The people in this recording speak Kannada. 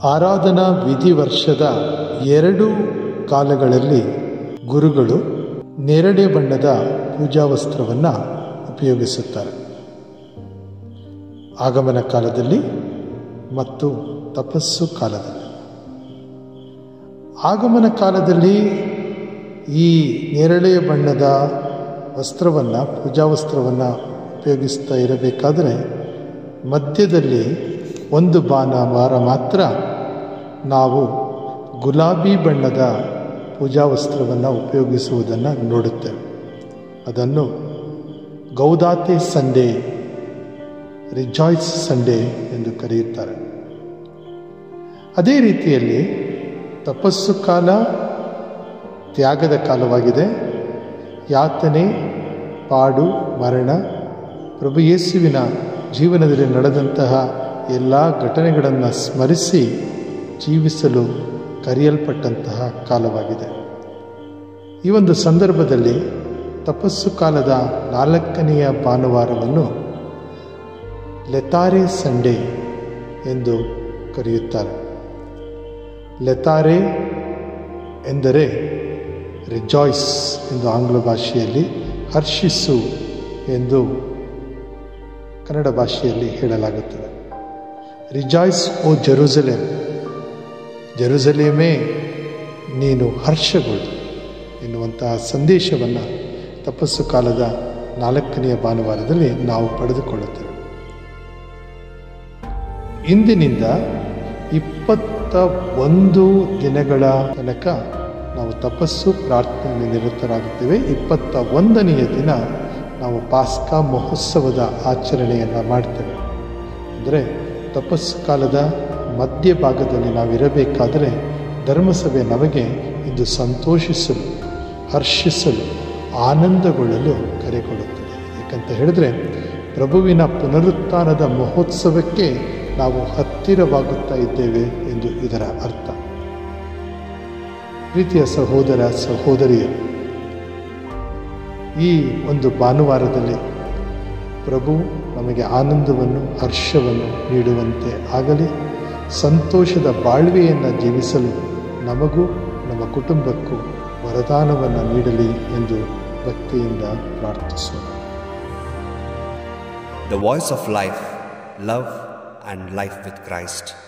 ಆರಾಧನಾ ವಿಧಿ ವರ್ಷದ ಎರಡು ಕಾಲಗಳಲ್ಲಿ ಗುರುಗಳು ನೇರಳೆ ಬಣ್ಣದ ಪೂಜಾ ವಸ್ತ್ರವನ್ನು ಉಪಯೋಗಿಸುತ್ತಾರೆ ಆಗಮನ ಕಾಲದಲ್ಲಿ ಮತ್ತು ತಪಸ್ಸು ಕಾಲದಲ್ಲಿ ಆಗಮನ ಕಾಲದಲ್ಲಿ ಈ ನೇರಳೆ ಬಣ್ಣದ ವಸ್ತ್ರವನ್ನು ಪೂಜಾ ವಸ್ತ್ರವನ್ನು ಉಪಯೋಗಿಸ್ತಾ ಇರಬೇಕಾದರೆ ಮಧ್ಯದಲ್ಲಿ ಒಂದು ಭಾನುವಾರ ಮಾತ್ರ ನಾವು ಗುಲಾಬಿ ಬಣ್ಣದ ಪೂಜಾ ವಸ್ತ್ರವನ್ನು ಉಪಯೋಗಿಸುವುದನ್ನು ನೋಡುತ್ತೇವೆ ಅದನ್ನು ಗೌದಾತೆ ಸಂಡೇ ರಿಜಾಯ್ಸ್ ಸಂಡೇ ಎಂದು ಕರೆಯುತ್ತಾರೆ ಅದೇ ರೀತಿಯಲ್ಲಿ ತಪಸ್ಸು ಕಾಲ ತ್ಯಾಗದ ಕಾಲವಾಗಿದೆ ಯಾತನೆ ಪಾಡು ಮರಣ ಪ್ರಭು ಯೇಸುವಿನ ಜೀವನದಲ್ಲಿ ನಡೆದಂತಹ ಎಲ್ಲ ಘಟನೆಗಳನ್ನು ಸ್ಮರಿಸಿ ಜೀವಿಸಲು ಕರೆಯಲ್ಪಟ್ಟಂತಹ ಕಾಲವಾಗಿದೆ ಈ ಒಂದು ಸಂದರ್ಭದಲ್ಲಿ ತಪಸ್ಸು ಕಾಲದ ನಾಲ್ಕನೆಯ ಭಾನುವಾರವನ್ನು ಲೆತಾರೆ ಸಂಡೇ ಎಂದು ಕರೆಯುತ್ತಾರೆ ಲೆತಾರೆ ಎಂದರೆ ರಿಜಾಯ್ಸ್ ಎಂದು ಆಂಗ್ಲ ಭಾಷೆಯಲ್ಲಿ ಹರ್ಷಿಸು ಎಂದು ಕನ್ನಡ ಭಾಷೆಯಲ್ಲಿ ಹೇಳಲಾಗುತ್ತದೆ ರಿಜಾಯ್ಸ್ ಓ ಜೆರೂಸಲೇಮ್ ಜೆರೂಸಲೇಮೇ ನೀನು ಹರ್ಷಗೊಳ್ಳು ಎನ್ನುವಂತಹ ಸಂದೇಶವನ್ನು ತಪಸ್ಸು ಕಾಲದ ನಾಲ್ಕನೆಯ ಭಾನುವಾರದಲ್ಲಿ ನಾವು ಪಡೆದುಕೊಳ್ಳುತ್ತೇವೆ ಇಂದಿನಿಂದ ಇಪ್ಪತ್ತ ಒಂದು ದಿನಗಳ ತನಕ ನಾವು ತಪಸ್ಸು ಪ್ರಾರ್ಥನೆಯಲ್ಲಿ ನಿರತರಾಗುತ್ತೇವೆ ಇಪ್ಪತ್ತ ಒಂದನೆಯ ದಿನ ನಾವು ಪಾಸ್ಕಾ ಮಹೋತ್ಸವದ ಆಚರಣೆಯನ್ನು ಮಾಡ್ತೇವೆ ಅಂದರೆ ತಪಸ್ಸು ಕಾಲದ ಮಧ್ಯಭಾಗದಲ್ಲಿ ನಾವಿರಬೇಕಾದರೆ ಧರ್ಮಸಭೆ ನಮಗೆ ಇಂದು ಸಂತೋಷಿಸಲು ಹರ್ಷಿಸಲು ಆನಂದಗೊಳ್ಳಲು ಕರೆ ಕೊಡುತ್ತದೆ ಯಾಕಂತ ಹೇಳಿದ್ರೆ ಪ್ರಭುವಿನ ಪುನರುತ್ಥಾನದ ಮಹೋತ್ಸವಕ್ಕೆ ನಾವು ಹತ್ತಿರವಾಗುತ್ತಾ ಇದ್ದೇವೆ ಎಂದು ಇದರ ಅರ್ಥ ಪ್ರೀತಿಯ ಸಹೋದರ ಸಹೋದರಿಯರು ಈ ಒಂದು ಭಾನುವಾರದಲ್ಲಿ ಪ್ರಭು ನಮಗೆ ಆನಂದವನ್ನು ಹರ್ಷವನ್ನು ನೀಡುವಂತೆ ಆಗಲಿ ಸಂತೋಷದ ಬಾಳ್ವೆಯನ್ನು ಜೀವಿಸಲು ನಮಗೂ ನಮ್ಮ ಕುಟುಂಬಕ್ಕೂ ವರದಾನವನ್ನು ನೀಡಲಿ ಎಂದು ಭಕ್ತಿಯಿಂದ ಪ್ರಾರ್ಥಿಸೋಣ The voice of life, love, and life with Christ.